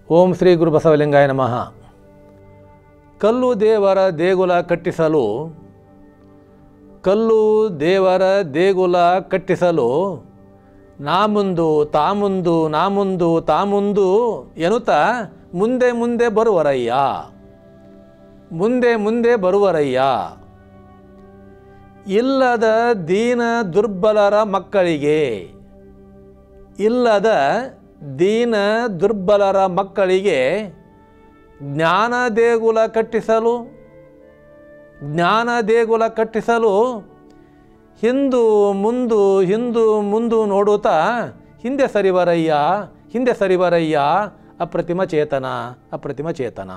ಓಂ ಶ್ರೀ ಗುರು ಬಸವಲಿಂಗಾಯ ನಮಃ ಕಲ್ಲು ದೇವರ ದೇಗುಲ ಕಟ್ಟಿಸಲು ಕಲ್ಲು ದೇವರ ದೇಗುಲ ಕಟ್ಟಿಸಲು ನಾ ಮುಂದು ತಾ ಮುಂದು ನಾ ಮುಂದು ತಾ ಮುಂದು ಎನ್ನುತ್ತಾ ಮುಂದೆ ಮುಂದೆ ಬರುವರಯ್ಯ ಮುಂದೆ ಮುಂದೆ ಬರುವರಯ್ಯ ಇಲ್ಲದ ದೀನ ದುರ್ಬಲರ ಮಕ್ಕಳಿಗೆ ಇಲ್ಲದ ದೀನ ದುರ್ಬಲರ ಮಕ್ಕಳಿಗೆ ಜ್ಞಾನ ದೇಗುಲ ಕಟ್ಟಿಸಲು ಜ್ಞಾನ ದೇಗುಲ ಕಟ್ಟಿಸಲು ಹಿಂದು ಮುಂದು ಹಿಂದು ಮುಂದು ನೋಡುತ್ತಾ ಹಿಂದೆ ಸರಿವರಯ್ಯ ಹಿಂದೆ ಸರಿವರಯ್ಯ ಅಪ್ರತಿಮ ಚೇತನ ಅಪ್ರತಿಮ ಚೇತನ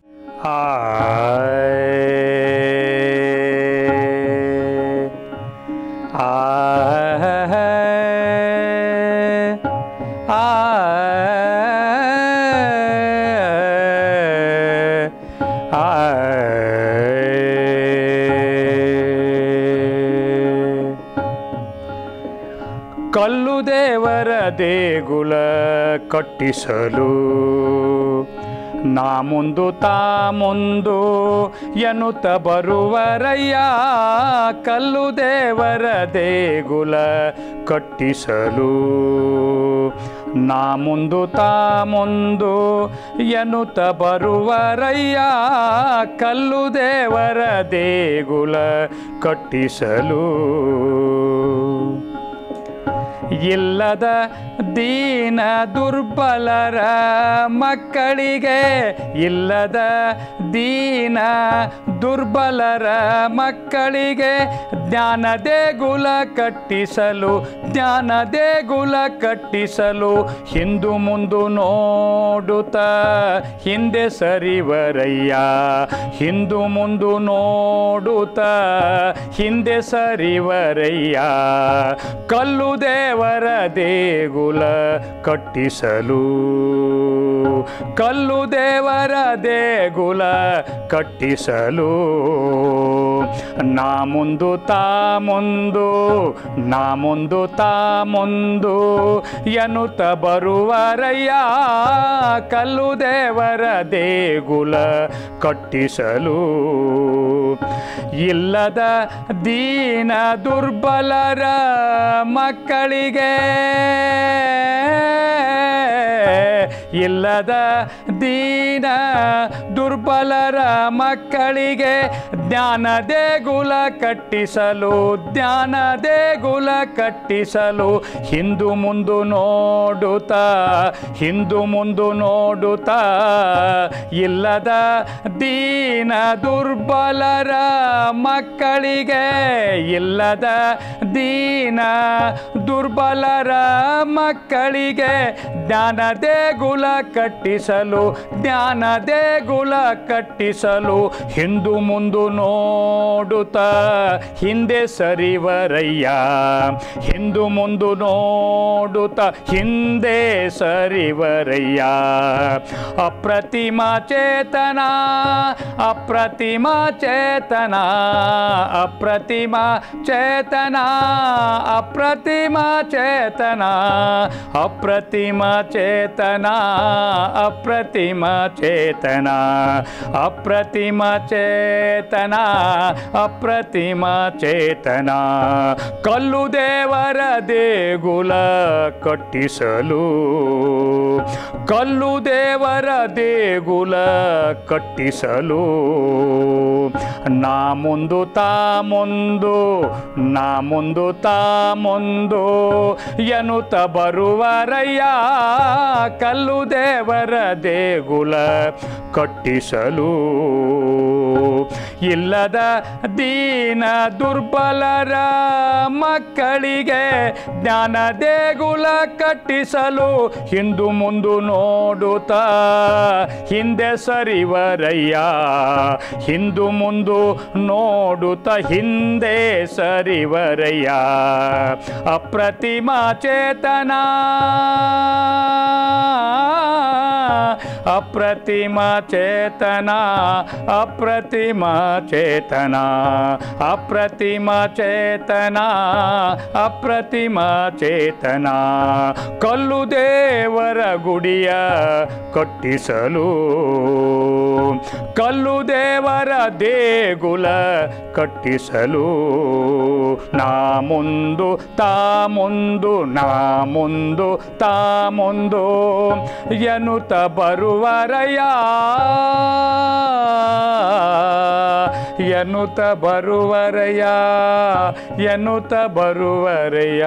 ಕಲ್ಲು ದೇವರ ದೇಗುಲ ಕಟ್ಟಿಸಲು ನಾ ಮುಂದು ತಾ ಮುಂದು ಎನ್ನುತ್ತ ಬರುವರಯ್ಯ ಕಲ್ಲು ದೇವರ ದೇಗುಲ ಕಟ್ಟಿಸಲು ನಾ ಮುಂದು ತಾ ಮುಂದು ಎನ್ನುತ್ತ ಬರುವರಯ್ಯ ಕಲ್ಲು ದೇವರ ದೇಗುಲ ಕಟ್ಟಿಸಲು ಇಲ್ಲದ ದೀನ ದುರ್ಬಲರ ಮಕ್ಕಳಿಗೆ ಇಲ್ಲದ ದೀನ ದುರ್ಬಲರ ಮಕ್ಕಳಿಗೆ ಜ್ಞಾನ ದೇಗುಲ ಕಟ್ಟಿಸಲು ಜ್ಞಾನ ದೇಗುಲ ಕಟ್ಟಿಸಲು ಹಿಂದು ಮುಂದು ನೋಡುತ್ತ ಹಿಂದೆ ಸರಿವರಯ್ಯ ಹಿಂದು ಮುಂದು ನೋಡುತ್ತ ಹಿಂದೆ ಸರಿವರಯ್ಯ ಕಲ್ಲು ದೇವರ ದೇಗುಲ ಕಟ್ಟಿಸಲು ಕಲ್ಲು ದೇವರ ದೇಗುಲ ಕಟ್ಟಿಸಲು ನಾ ಮುಂದು ತಾ ಮುಂದು ನಾ ಮುಂದು ತಾ ಮುಂದು ಎನ್ನುತ್ತ ಬರುವರಯ್ಯ ಕಲ್ಲು ದೇವರ ದೇಗುಲ ಕಟ್ಟಿಸಲು ಇಲ್ಲದ ದೀನ ದುರ್ಬಲರ ಮಕ್ಕಳಿಗೆ ಇಲ್ಲದ ದೀನ ದುರ್ಬಲರ ಮಕ್ಕಳಿಗೆ ಜ್ಞಾನ ದೇಗುಲ ಕಟ್ಟಿಸಲು ಜ್ಞಾನ ದೇಗುಲ ಕಟ್ಟಿಸಲು ಹಿಂದು ಮುಂದು ನೋಡುತ್ತಾ ಹಿಂದು ಮುಂದು ನೋಡುತ್ತಾ ಇಲ್ಲದ ದೀನ ದುರ್ಬಲರ ಮಕ್ಕಳಿಗೆ ಇಲ್ಲದ ದೀನ ದುರ್ಬಲರ ಮಕ್ಕಳಿಗೆ ಜ್ಞಾನ ದೇಗುಲ ಕಟ್ಟಿಸಲು ಜ್ಞಾನ ದೇಗುಲ ಕಟ್ಟಿಸಲು ಹಿಂದು ಮುಂದು ನೋಡುತ್ತಾ ಹಿಂದೆ ಸರಿವರಯ್ಯ ಹಿಂದು ಮುಂದು ನೋಡುತ್ತಾ ಹಿಂದೆ ಸರಿವರಯ್ಯ ಅಪ್ರತಿಮ ಚೇತನ ಅಪ್ರತಿಮ ಚೇತನ ಅಪ್ರತಿಮ ಚೇತನ ಅಪ್ರತಿಮ ಚೇತನ ಅಪ್ರತಿಮ ಚೇತನ ಅಪ್ರತಿಮ ಚೇತನ ಅಪ್ರತಿಮ ಚೇತನ ಅಪ್ರತಿಮ ಚೇತನ ಕಲ್ಲು ದೇವರ ದೇಗುಲ ಕಟ್ಟಿಸಲು ಕಲ್ಲು ದೇವರ ದೇಗುಲ ಕಟ್ಟಿಸಲು ನಾ ಮುಂದು ತಾ ಮುಂದು ನಾ ಮುಂದು ತಾ ಮುಂದು ಎನ್ನುತ್ತ ಬರುವರಯ್ಯ ಕಲ್ಲು ದೇವರ ದೇಗುಲ ಕಟ್ಟಿಸಲು ಇಲ್ಲದ ದೀನ ದುರ್ಬಲರ ಮಕ್ಕಳಿಗೆ ಜ್ಞಾನ ದೇಗುಲ ಕಟ್ಟಿಸಲು ಹಿಂದು ಮುಂದು ನೋಡುತ್ತಾ ಹಿಂದೆ ಸರಿವರಯ್ಯ ಹಿಂದು ಮುಂದು ನೋಡುತ್ತಾ ಹಿಂದೆ ಸರಿವರಯ್ಯ ಅಪ್ರತಿಮ ಚೇತನ ಅಪ್ರತಿಮ ಚೇತನ ಅಪ್ರತಿಮ ಚೇತನ ಅಪ್ರತಿಮ ಚೇತನ ಅಪ್ರತಿಮ ಚೇತನ ಕಲ್ಲು ದೇವರ ಗುಡಿಯ ಕಟ್ಟಿಸಲು ಕಲ್ಲು ದೇವರ ದೇಗುಲ ಕಟ್ಟಿಸಲು ನಾ ಮುಂದು ತಾ ಮುಂದು ನಾ ಮುಂದು ತಾ ಮುಂದು ಎನ್ನುತ್ತ ಬರುವರಯ್ಯ ಎನ್ನುತ್ತ ಬರುವರಯ್ಯ ಎನ್ನುತ್ತ ಬರುವರಯ್ಯ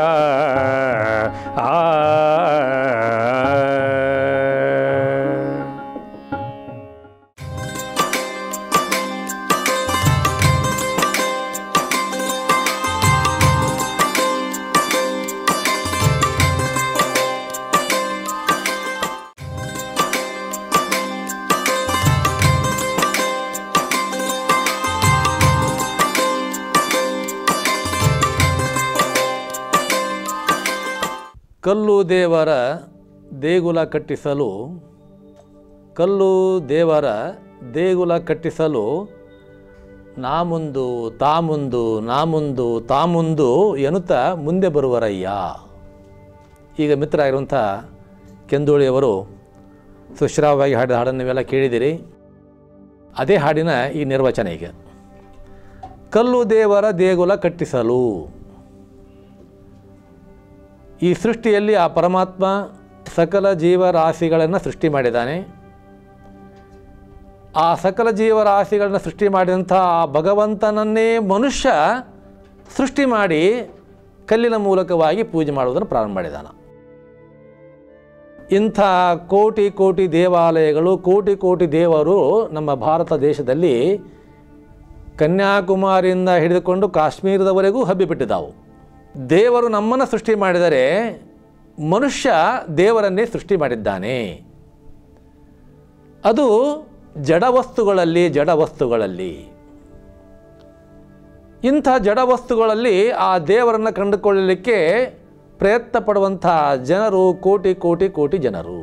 ಆ ಕಲ್ಲು ದೇವರ ದೇಗುಲ ಕಟ್ಟಿಸಲು ಕಲ್ಲು ದೇವರ ದೇಗುಲ ಕಟ್ಟಿಸಲು ನಾ ಮುಂದು ತಾ ಮುಂದು ನಾ ಮುಂದು ತಾ ಮುಂದು ಎನ್ನುತ್ತಾ ಮುಂದೆ ಬರುವರಯ್ಯ ಈಗ ಮಿತ್ರ ಆಗಿರುವಂಥ ಕೆಂದೋಳಿಯವರು ಸುಶ್ರಾವವಾಗಿ ಹಾಡಿದ ಹಾಡನ್ನು ನೀವೆಲ್ಲ ಕೇಳಿದಿರಿ ಅದೇ ಹಾಡಿನ ಈ ನಿರ್ವಚನ ಈಗ ಕಲ್ಲು ದೇವರ ದೇಗುಲ ಕಟ್ಟಿಸಲು ಈ ಸೃಷ್ಟಿಯಲ್ಲಿ ಆ ಪರಮಾತ್ಮ ಸಕಲ ಜೀವರಾಶಿಗಳನ್ನು ಸೃಷ್ಟಿ ಮಾಡಿದ್ದಾನೆ ಆ ಸಕಲ ಜೀವರಾಶಿಗಳನ್ನು ಸೃಷ್ಟಿ ಮಾಡಿದಂಥ ಆ ಭಗವಂತನನ್ನೇ ಮನುಷ್ಯ ಸೃಷ್ಟಿ ಮಾಡಿ ಕಲ್ಲಿನ ಮೂಲಕವಾಗಿ ಪೂಜೆ ಮಾಡುವುದನ್ನು ಪ್ರಾರಂಭ ಮಾಡಿದಾನ ಇಂಥ ಕೋಟಿ ಕೋಟಿ ದೇವಾಲಯಗಳು ಕೋಟಿ ಕೋಟಿ ದೇವರು ನಮ್ಮ ಭಾರತ ದೇಶದಲ್ಲಿ ಕನ್ಯಾಕುಮಾರಿಯಿಂದ ಹಿಡಿದುಕೊಂಡು ಕಾಶ್ಮೀರದವರೆಗೂ ಹಬ್ಬಿಬಿಟ್ಟಿದ್ದಾವು ದೇವರು ನಮ್ಮನ್ನು ಸೃಷ್ಟಿ ಮಾಡಿದರೆ ಮನುಷ್ಯ ದೇವರನ್ನೇ ಸೃಷ್ಟಿ ಮಾಡಿದ್ದಾನೆ ಅದು ಜಡವಸ್ತುಗಳಲ್ಲಿ ಜಡವಸ್ತುಗಳಲ್ಲಿ ಇಂಥ ಜಡವಸ್ತುಗಳಲ್ಲಿ ಆ ದೇವರನ್ನು ಕಂಡುಕೊಳ್ಳಲಿಕ್ಕೆ ಪ್ರಯತ್ನ ಪಡುವಂಥ ಜನರು ಕೋಟಿ ಕೋಟಿ ಕೋಟಿ ಜನರು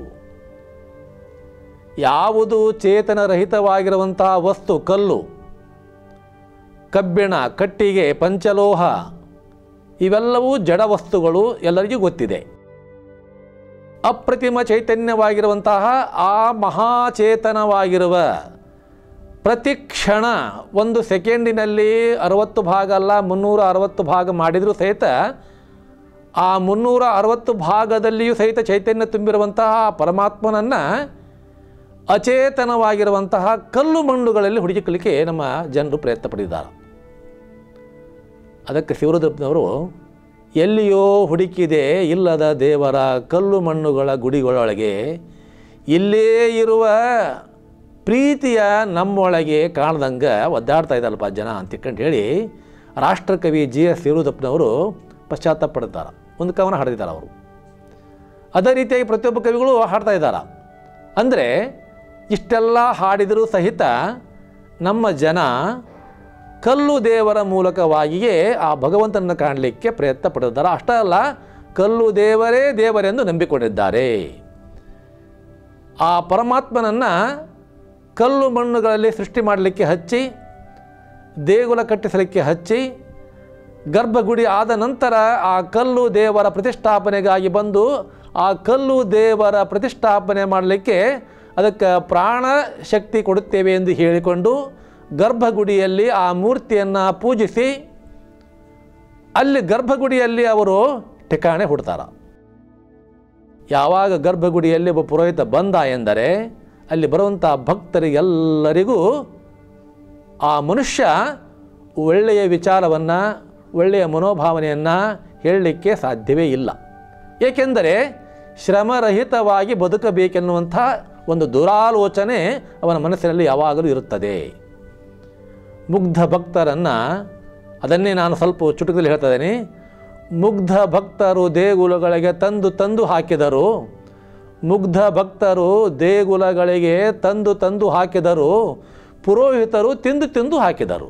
ಯಾವುದು ಚೇತನರಹಿತವಾಗಿರುವಂಥ ವಸ್ತು ಕಲ್ಲು ಕಬ್ಬಿಣ ಕಟ್ಟಿಗೆ ಪಂಚಲೋಹ ಇವೆಲ್ಲವೂ ಜಡ ವಸ್ತುಗಳು ಎಲ್ಲರಿಗೂ ಗೊತ್ತಿದೆ ಅಪ್ರತಿಮ ಚೈತನ್ಯವಾಗಿರುವಂತಹ ಆ ಮಹಾಚೇತನವಾಗಿರುವ ಪ್ರತಿ ಕ್ಷಣ ಒಂದು ಸೆಕೆಂಡಿನಲ್ಲಿ ಅರವತ್ತು ಭಾಗ ಅಲ್ಲ ಮುನ್ನೂರ ಅರವತ್ತು ಭಾಗ ಮಾಡಿದರೂ ಸಹಿತ ಆ ಮುನ್ನೂರ ಅರವತ್ತು ಭಾಗದಲ್ಲಿಯೂ ಸಹಿತ ಚೈತನ್ಯ ತುಂಬಿರುವಂತಹ ಆ ಪರಮಾತ್ಮನನ್ನು ಅಚೇತನವಾಗಿರುವಂತಹ ಕಲ್ಲು ಮಣ್ಣುಗಳಲ್ಲಿ ಹುಡುಕಲಿಕ್ಕೆ ನಮ್ಮ ಜನರು ಪ್ರಯತ್ನ ಪಟ್ಟಿದ್ದಾರೆ ಅದಕ್ಕೆ ಶಿವರುದ್ರಪ್ಪನವರು ಎಲ್ಲಿಯೋ ಹುಡುಕಿದೆ ಇಲ್ಲದ ದೇವರ ಕಲ್ಲು ಮಣ್ಣುಗಳ ಗುಡಿಗಳೊಳಗೆ ಇಲ್ಲೇ ಇರುವ ಪ್ರೀತಿಯ ನಮ್ಮೊಳಗೆ ಕಾಣ್ದಂಗೆ ಒದ್ದಾಡ್ತಾ ಇದ್ದಾರಪ್ಪ ಜನ ಅಂತ ಹೇಳಿ ರಾಷ್ಟ್ರಕವಿ ಜಿ ಎಸ್ ಶಿವರುದ್ರಪ್ಪನವರು ಪಶ್ಚಾತ್ತಾಪ ಪಡ್ತಾರೆ ಒಂದು ಕವನ ಹಾಡಿದ್ದಾರೆ ಅವರು ಅದೇ ರೀತಿಯಾಗಿ ಪ್ರತಿಯೊಬ್ಬ ಕವಿಗಳು ಹಾಡ್ತಾ ಇದ್ದಾರೆ ಅಂದರೆ ಇಷ್ಟೆಲ್ಲ ಹಾಡಿದರೂ ಸಹಿತ ನಮ್ಮ ಜನ ಕಲ್ಲು ದೇವರ ಮೂಲಕವಾಗಿಯೇ ಆ ಭಗವಂತನನ್ನು ಕಾಣಲಿಕ್ಕೆ ಪ್ರಯತ್ನ ಪಟ್ಟಿದ್ದಾರೆ ಅಷ್ಟೇ ಅಲ್ಲ ಕಲ್ಲು ದೇವರೇ ದೇವರೆಂದು ನಂಬಿಕೊಂಡಿದ್ದಾರೆ ಆ ಪರಮಾತ್ಮನನ್ನು ಕಲ್ಲು ಮಣ್ಣುಗಳಲ್ಲಿ ಸೃಷ್ಟಿ ಮಾಡಲಿಕ್ಕೆ ಹಚ್ಚಿ ದೇಗುಲ ಕಟ್ಟಿಸಲಿಕ್ಕೆ ಹಚ್ಚಿ ಗರ್ಭಗುಡಿ ಆದ ನಂತರ ಆ ಕಲ್ಲು ದೇವರ ಪ್ರತಿಷ್ಠಾಪನೆಗಾಗಿ ಬಂದು ಆ ಕಲ್ಲು ದೇವರ ಪ್ರತಿಷ್ಠಾಪನೆ ಮಾಡಲಿಕ್ಕೆ ಅದಕ್ಕೆ ಪ್ರಾಣ ಶಕ್ತಿ ಕೊಡುತ್ತೇವೆ ಎಂದು ಹೇಳಿಕೊಂಡು ಗರ್ಭಗುಡಿಯಲ್ಲಿ ಆ ಮೂರ್ತಿಯನ್ನು ಪೂಜಿಸಿ ಅಲ್ಲಿ ಗರ್ಭಗುಡಿಯಲ್ಲಿ ಅವರು ಠಿಕಾಣೆ ಹುಡ್ತಾರ ಯಾವಾಗ ಗರ್ಭಗುಡಿಯಲ್ಲಿ ಒಬ್ಬ ಪುರೋಹಿತ ಬಂದ ಎಂದರೆ ಅಲ್ಲಿ ಬರುವಂಥ ಭಕ್ತರಿಗೆಲ್ಲರಿಗೂ ಆ ಮನುಷ್ಯ ಒಳ್ಳೆಯ ವಿಚಾರವನ್ನು ಒಳ್ಳೆಯ ಮನೋಭಾವನೆಯನ್ನು ಹೇಳಲಿಕ್ಕೆ ಸಾಧ್ಯವೇ ಇಲ್ಲ ಏಕೆಂದರೆ ಶ್ರಮರಹಿತವಾಗಿ ಬದುಕಬೇಕೆನ್ನುವಂಥ ಒಂದು ದುರಾಲೋಚನೆ ಅವನ ಮನಸ್ಸಿನಲ್ಲಿ ಯಾವಾಗಲೂ ಇರುತ್ತದೆ ಮುಗ್ಧ ಭಕ್ತರನ್ನು ಅದನ್ನೇ ನಾನು ಸ್ವಲ್ಪ ಚುಟುಕದಲ್ಲಿ ಹೇಳ್ತಾ ಇದ್ದೀನಿ ಮುಗ್ಧ ಭಕ್ತರು ದೇಗುಲಗಳಿಗೆ ತಂದು ತಂದು ಹಾಕಿದರು ಮುಗ್ಧ ಭಕ್ತರು ದೇಗುಲಗಳಿಗೆ ತಂದು ತಂದು ಹಾಕಿದರು ಪುರೋಹಿತರು ತಿಂದು ತಿಂದು ಹಾಕಿದರು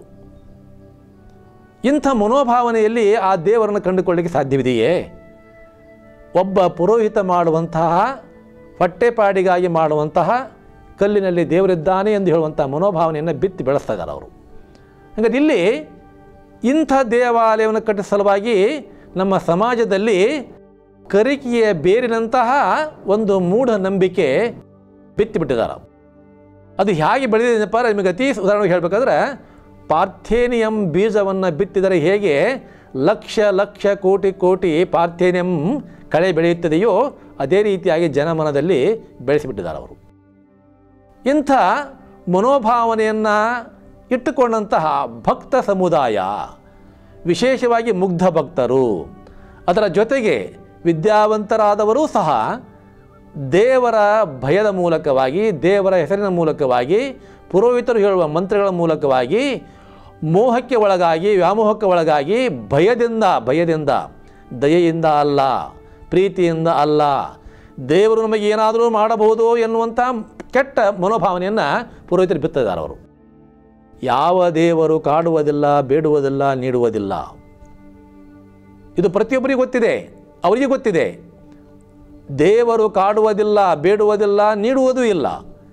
ಇಂಥ ಮನೋಭಾವನೆಯಲ್ಲಿ ಆ ದೇವರನ್ನು ಕಂಡುಕೊಳ್ಳಿಕ್ಕೆ ಸಾಧ್ಯವಿದೆಯೇ ಒಬ್ಬ ಪುರೋಹಿತ ಮಾಡುವಂತಹ ಹೊಟ್ಟೆಪಾಡಿಗಾಗಿ ಮಾಡುವಂತಹ ಕಲ್ಲಿನಲ್ಲಿ ದೇವರಿದ್ದಾನೆ ಎಂದು ಹೇಳುವಂಥ ಮನೋಭಾವನೆಯನ್ನು ಬಿತ್ತಿ ಬೆಳೆಸ್ತಾ ಇದ್ದಾರೆ ಅವರು ಹಾಗಾದ್ರೆ ಇಲ್ಲಿ ಇಂಥ ದೇವಾಲಯವನ್ನು ಕಟ್ಟಿದ ಸಲುವಾಗಿ ನಮ್ಮ ಸಮಾಜದಲ್ಲಿ ಕರಿಕೆಯ ಬೇರಿನಂತಹ ಒಂದು ಮೂಢನಂಬಿಕೆ ಬಿತ್ತಿಬಿಟ್ಟಿದ್ದಾರೆ ಅದು ಹೇಗೆ ಬೆಳೆದಿದೆಯಪ್ಪ ನಿಮಗೆ ಅತಿ ಉದಾಹರಣೆಗೆ ಹೇಳಬೇಕಾದ್ರೆ ಪಾರ್ಥೇನಿಯಂ ಬೀಜವನ್ನು ಬಿತ್ತಿದರೆ ಹೇಗೆ ಲಕ್ಷ ಲಕ್ಷ ಕೋಟಿ ಕೋಟಿ ಪಾರ್ಥೇನಿಯಂ ಕಳೆ ಬೆಳೆಯುತ್ತದೆಯೋ ಅದೇ ರೀತಿಯಾಗಿ ಜನಮನದಲ್ಲಿ ಬೆಳೆಸಿಬಿಟ್ಟಿದ್ದಾರೆ ಅವರು ಇಂಥ ಮನೋಭಾವನೆಯನ್ನು ಇಟ್ಟುಕೊಂಡಂತಹ ಭಕ್ತ ಸಮುದಾಯ ವಿಶೇಷವಾಗಿ ಮುಗ್ಧ ಭಕ್ತರು ಅದರ ಜೊತೆಗೆ ವಿದ್ಯಾವಂತರಾದವರೂ ಸಹ ದೇವರ ಭಯದ ಮೂಲಕವಾಗಿ ದೇವರ ಹೆಸರಿನ ಮೂಲಕವಾಗಿ ಪುರೋಹಿತರು ಹೇಳುವ ಮಂತ್ರಗಳ ಮೂಲಕವಾಗಿ ಮೋಹಕ್ಕೆ ಒಳಗಾಗಿ ವ್ಯಾಮೋಹಕ್ಕೆ ಒಳಗಾಗಿ ಭಯದಿಂದ ಭಯದಿಂದ ದಯೆಯಿಂದ ಅಲ್ಲ ಪ್ರೀತಿಯಿಂದ ಅಲ್ಲ ದೇವರು ನಮಗೆ ಏನಾದರೂ ಮಾಡಬಹುದು ಎನ್ನುವಂಥ ಕೆಟ್ಟ ಮನೋಭಾವನೆಯನ್ನು ಪುರೋಹಿತರು ಬಿತ್ತಿದ್ದಾರೆ ಅವರು ಯಾವ ದೇವರು ಕಾಡುವುದಿಲ್ಲ ಬೇಡುವುದಿಲ್ಲ ನೀಡುವುದಿಲ್ಲ ಇದು ಪ್ರತಿಯೊಬ್ಬರಿಗೂ ಗೊತ್ತಿದೆ ಅವರಿಗೆ ಗೊತ್ತಿದೆ ದೇವರು ಕಾಡುವುದಿಲ್ಲ ಬೇಡುವುದಿಲ್ಲ ನೀಡುವುದೂ ಇಲ್ಲ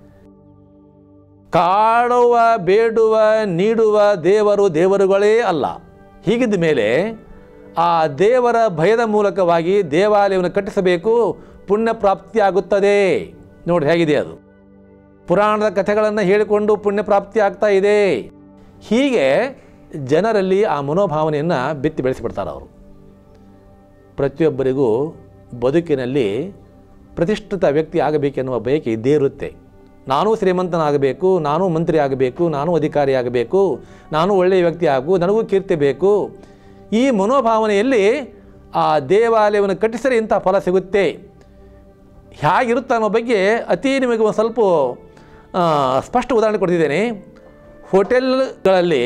ಕಾಡುವ ಬೇಡುವ ನೀಡುವ ದೇವರು ದೇವರುಗಳೇ ಅಲ್ಲ ಹೀಗಿದ್ದ ಮೇಲೆ ಆ ದೇವರ ಭಯದ ಮೂಲಕವಾಗಿ ದೇವಾಲಯವನ್ನು ಕಟ್ಟಿಸಬೇಕು ಪುಣ್ಯ ಪ್ರಾಪ್ತಿಯಾಗುತ್ತದೆ ನೋಡಿ ಹೇಗಿದೆ ಅದು ಪುರಾಣದ ಕಥೆಗಳನ್ನು ಹೇಳಿಕೊಂಡು ಪುಣ್ಯ ಪ್ರಾಪ್ತಿ ಆಗ್ತಾ ಇದೆ ಹೀಗೆ ಜನರಲ್ಲಿ ಆ ಮನೋಭಾವನೆಯನ್ನು ಬಿತ್ತಿ ಬೆಳೆಸಿಬಿಡ್ತಾರೆ ಅವರು ಪ್ರತಿಯೊಬ್ಬರಿಗೂ ಬದುಕಿನಲ್ಲಿ ಪ್ರತಿಷ್ಠಿತ ವ್ಯಕ್ತಿ ಆಗಬೇಕೆನ್ನುವ ಬಯಕೆ ಇದ್ದೇ ಇರುತ್ತೆ ನಾನು ಶ್ರೀಮಂತನಾಗಬೇಕು ನಾನು ಮಂತ್ರಿ ಆಗಬೇಕು ನಾನು ಅಧಿಕಾರಿ ಆಗಬೇಕು ನಾನು ಒಳ್ಳೆಯ ವ್ಯಕ್ತಿ ಆಗು ನನಗೂ ಕೀರ್ತಿ ಬೇಕು ಈ ಮನೋಭಾವನೆಯಲ್ಲಿ ಆ ದೇವಾಲಯವನ್ನು ಕಟ್ಟಿಸಿದರೆ ಇಂಥ ಫಲ ಸಿಗುತ್ತೆ ಹೇಗಿರುತ್ತೆ ಅನ್ನೋ ಬಗ್ಗೆ ಅತಿ ನಿಮಗೆ ಒಂದು ಸ್ವಲ್ಪ ಆ, ಸ್ಪಷ್ಟ ಉದಾಹರಣೆ ಕೊಡ್ತಿದ್ದೇನೆ ಹೋಟೆಲ್ಗಳಲ್ಲಿ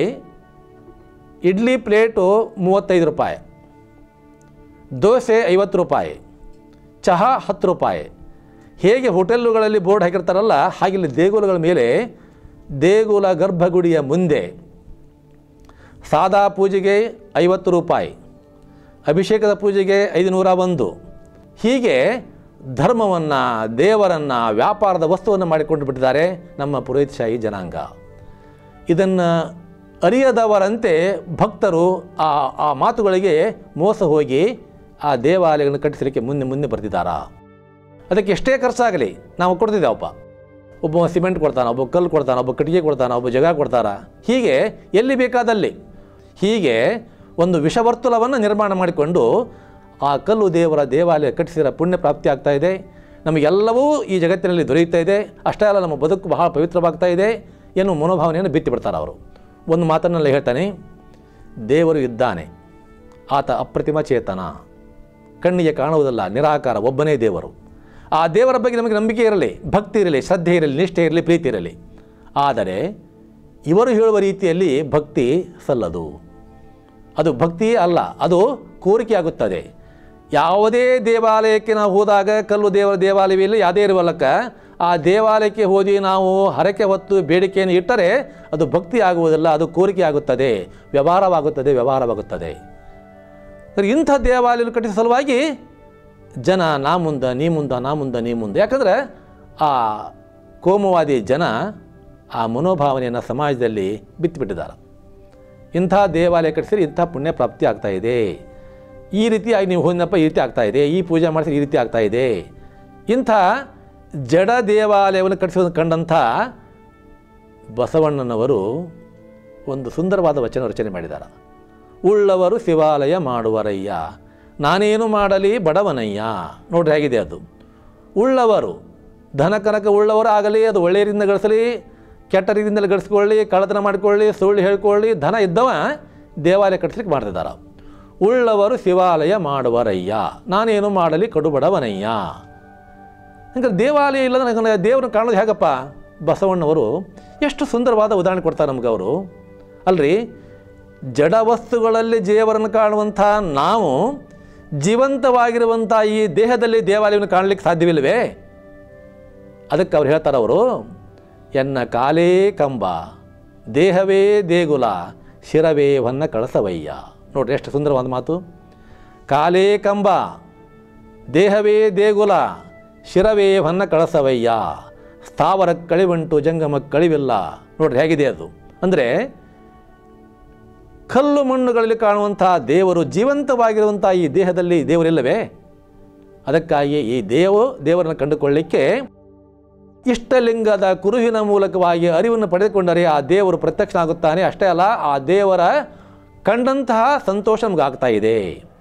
ಇಡ್ಲಿ ಪ್ಲೇಟು ಮೂವತ್ತೈದು ರೂಪಾಯಿ ದೋಸೆ ಐವತ್ತು ರೂಪಾಯಿ ಚಹಾ ಹತ್ತು ರೂಪಾಯಿ ಹೇಗೆ ಹೋಟೆಲ್ಲುಗಳಲ್ಲಿ ಬೋರ್ಡ್ ಹಾಕಿರ್ತಾರಲ್ಲ ಹಾಗೆ ಇಲ್ಲಿ ದೇಗುಲಗಳ ಮೇಲೆ ದೇಗುಲ ಗರ್ಭಗುಡಿಯ ಮುಂದೆ ಸಾದಾ ಪೂಜೆಗೆ ಐವತ್ತು ರೂಪಾಯಿ ಅಭಿಷೇಕದ ಪೂಜೆಗೆ ಐದುನೂರ ಒಂದು ಹೀಗೆ ಧರ್ಮವನ್ನು ದೇವರನ್ನು ವ್ಯಾಪಾರದ ವಸ್ತುವನ್ನು ಮಾಡಿಕೊಂಡು ಬಿಟ್ಟಿದ್ದಾರೆ ನಮ್ಮ ಪುರೋಹಿತಶಾಹಿ ಜನಾಂಗ ಇದನ್ನು ಅರಿಯದವರಂತೆ ಭಕ್ತರು ಆ ಆ ಮಾತುಗಳಿಗೆ ಮೋಸ ಹೋಗಿ ಆ ದೇವಾಲಯಗಳನ್ನು ಕಟ್ಟಿಸಲಿಕ್ಕೆ ಮುಂದೆ ಮುಂದೆ ಬರ್ತಿದ್ದಾರಾ ಅದಕ್ಕೆ ಎಷ್ಟೇ ಖರ್ಚಾಗಲಿ ನಾವು ಕೊಡ್ತಿದ್ದೇವಪ್ಪ ಒಬ್ಬ ಸಿಮೆಂಟ್ ಕೊಡ್ತಾನೆ ಒಬ್ಬ ಕಲ್ಲು ಕೊಡ್ತಾನೆ ಒಬ್ಬ ಕಟ್ಟಿಗೆ ಕೊಡ್ತಾನೆ ಒಬ್ಬ ಜಗ ಕೊಡ್ತಾರ ಹೀಗೆ ಎಲ್ಲಿ ಬೇಕಾದಲ್ಲಿ ಹೀಗೆ ಒಂದು ವಿಷವರ್ತುಲವನ್ನು ನಿರ್ಮಾಣ ಮಾಡಿಕೊಂಡು ಆ ಕಲ್ಲು ದೇವರ ದೇವಾಲಯ ಕಟ್ಟಿಸಿದ ಪುಣ್ಯ ಪ್ರಾಪ್ತಿ ಆಗ್ತಾ ಇದೆ ನಮಗೆಲ್ಲವೂ ಈ ಜಗತ್ತಿನಲ್ಲಿ ದೊರೆಯುತ್ತಾ ಇದೆ ಅಷ್ಟೇ ಅಲ್ಲ ನಮ್ಮ ಬದುಕು ಬಹಳ ಪವಿತ್ರವಾಗ್ತಾ ಇದೆ ಎನ್ನುವ ಮನೋಭಾವನೆಯನ್ನು ಬಿತ್ತಿ ಬಿಡ್ತಾರೆ ಅವರು ಒಂದು ಮಾತನ್ನೆಲ್ಲ ಹೇಳ್ತಾನೆ ದೇವರು ಇದ್ದಾನೆ ಆತ ಅಪ್ರತಿಮ ಚೇತನ ಕಣ್ಣಿಗೆ ಕಾಣುವುದಲ್ಲ ನಿರಾಕಾರ ಒಬ್ಬನೇ ದೇವರು ಆ ದೇವರ ಬಗ್ಗೆ ನಮಗೆ ನಂಬಿಕೆ ಇರಲಿ ಭಕ್ತಿ ಇರಲಿ ಶ್ರದ್ಧೆ ಇರಲಿ ನಿಷ್ಠೆ ಇರಲಿ ಪ್ರೀತಿ ಇರಲಿ ಆದರೆ ಇವರು ಹೇಳುವ ರೀತಿಯಲ್ಲಿ ಭಕ್ತಿ ಸಲ್ಲದು ಅದು ಭಕ್ತಿಯೇ ಅಲ್ಲ ಅದು ಕೋರಿಕೆ ಆಗುತ್ತದೆ ಯಾವುದೇ ದೇವಾಲಯಕ್ಕೆ ನಾವು ಹೋದಾಗ ಕಲ್ಲು ದೇವರ ದೇವಾಲಯವಿಲ್ಲ ಯಾವುದೇ ಇರುವಲ್ಲಕ್ಕ ಆ ದೇವಾಲಯಕ್ಕೆ ಹೋಗಿ ನಾವು ಹರಕೆ ಹೊತ್ತು ಬೇಡಿಕೆಯನ್ನು ಇಟ್ಟರೆ ಅದು ಭಕ್ತಿ ಆಗುವುದಿಲ್ಲ ಅದು ಕೋರಿಕೆ ಆಗುತ್ತದೆ ವ್ಯವಹಾರವಾಗುತ್ತದೆ ವ್ಯವಹಾರವಾಗುತ್ತದೆ ಸರಿ ಇಂಥ ದೇವಾಲಯ ಕಟ್ಟಿಸೋ ಸಲುವಾಗಿ ಜನ ನಾ ಮುಂದೆ ನೀ ಮುಂದೆ ನಾ ಮುಂದೆ ನೀ ಮುಂದೆ ಯಾಕಂದರೆ ಆ ಕೋಮುವಾದಿ ಜನ ಆ ಮನೋಭಾವನೆಯನ್ನು ಸಮಾಜದಲ್ಲಿ ಬಿತ್ತುಬಿಟ್ಟಿದ್ದಾರೆ ಇಂಥ ದೇವಾಲಯ ಕಟ್ಟಿಸಿದ್ರೆ ಇಂಥ ಪುಣ್ಯ ಪ್ರಾಪ್ತಿ ಆಗ್ತಾ ಇದೆ ಈ ರೀತಿಯಾಗಿ ನೀವು ಹೋದನಪ್ಪ ಈ ರೀತಿ ಆಗ್ತಾ ಇದೆ ಈ ಪೂಜೆ ಮಾಡಿಸಿದ್ರೆ ಈ ರೀತಿ ಆಗ್ತಾ ಇದೆ ಇಂಥ ಜಡ ದೇವಾಲಯವನ್ನು ಕಟ್ಟಿಸೋದು ಕಂಡಂಥ ಬಸವಣ್ಣನವರು ಒಂದು ಸುಂದರವಾದ ವಚನ ರಚನೆ ಮಾಡಿದ್ದಾರೆ ಉಳ್ಳವರು ಶಿವಾಲಯ ಮಾಡುವರಯ್ಯ ನಾನೇನು ಮಾಡಲಿ ಬಡವನಯ್ಯ ನೋಡ್ರಿ ಹೇಗಿದೆ ಅದು ಉಳ್ಳವರು ಧನ ಕನಕ ಉಳ್ಳವರು ಆಗಲಿ ಅದು ಒಳ್ಳೆಯ ರೀತಿಯಿಂದ ಗಳಿಸಲಿ ಕೆಟ್ಟ ರೀತಿಯಿಂದ ಗಳಿಸ್ಕೊಳ್ಳಿ ಕಳ್ಳತನ ಮಾಡಿಕೊಳ್ಳಿ ಸುಳ್ಳು ಹೇಳ್ಕೊಳ್ಳಿ ಧನ ಇದ್ದವ ದೇವಾಲಯ ಕಟ್ಟಿಸ್ಲಿಕ್ಕೆ ಮಾಡ್ತಿದ್ದಾರೆ ಉಳ್ಳವರು ಶಿವಾಲಯ ಮಾಡುವರಯ್ಯ ನಾನೇನು ಮಾಡಲಿ ಕಡು ಬಡವನಯ್ಯ ಹಂಗೆ ದೇವಾಲಯ ಇಲ್ಲದ ನನಗೆ ದೇವ್ರನ್ನ ಕಾಣೋದು ಹೇಗಪ್ಪ ಬಸವಣ್ಣವರು ಎಷ್ಟು ಸುಂದರವಾದ ಉದಾಹರಣೆ ಕೊಡ್ತಾರೆ ನಮ್ಗೆ ಅವರು ಅಲ್ರಿ ಜಡ ವಸ್ತುಗಳಲ್ಲಿ ದೇವರನ್ನು ಕಾಣುವಂಥ ನಾವು ಜೀವಂತವಾಗಿರುವಂಥ ಈ ದೇಹದಲ್ಲಿ ದೇವಾಲಯವನ್ನು ಕಾಣಲಿಕ್ಕೆ ಸಾಧ್ಯವಿಲ್ಲವೇ ಅದಕ್ಕೆ ಅವ್ರು ಹೇಳ್ತಾರೆ ಅವರು ಎನ್ನ ಕಾಲೇ ಕಂಬ ದೇಹವೇ ದೇಗುಲ ಶಿರವೇ ಹೊನ್ನ ಕಳಸವಯ್ಯ ನೋಡ್ರಿ ಎಷ್ಟು ಸುಂದರವಾದ ಮಾತು ಕಾಲೇ ಕಂಬ ದೇಹವೇ ದೇಗುಲ ಶಿರವೇ ಹೊನ್ನ ಕಳಸವಯ್ಯ ಸ್ಥಾವರ ಕಳಿವುಂಟು ಜಂಗಮ ಕಳಿವಿಲ್ಲ ನೋಡ್ರಿ ಹೇಗಿದೆ ಅದು ಅಂದರೆ ಕಲ್ಲು ಮಣ್ಣುಗಳಲ್ಲಿ ಕಾಣುವಂತಹ ದೇವರು ಜೀವಂತವಾಗಿರುವಂಥ ಈ ದೇಹದಲ್ಲಿ ದೇವರಿಲ್ಲವೇ ಅದಕ್ಕಾಗಿ ಈ ದೇವು ದೇವರನ್ನು ಕಂಡುಕೊಳ್ಳಿಕ್ಕೆ ಇಷ್ಟಲಿಂಗದ ಕುರುಹಿನ ಮೂಲಕವಾಗಿ ಅರಿವನ್ನು ಪಡೆದುಕೊಂಡರೆ ಆ ದೇವರು ಪ್ರತ್ಯಕ್ಷ ಆಗುತ್ತಾನೆ ಅಷ್ಟೇ ಅಲ್ಲ ಆ ದೇವರ ಕಂಡಂತಹ ಸಂತೋಷ ನಮಗಾಗ್ತಾ ಇದೆ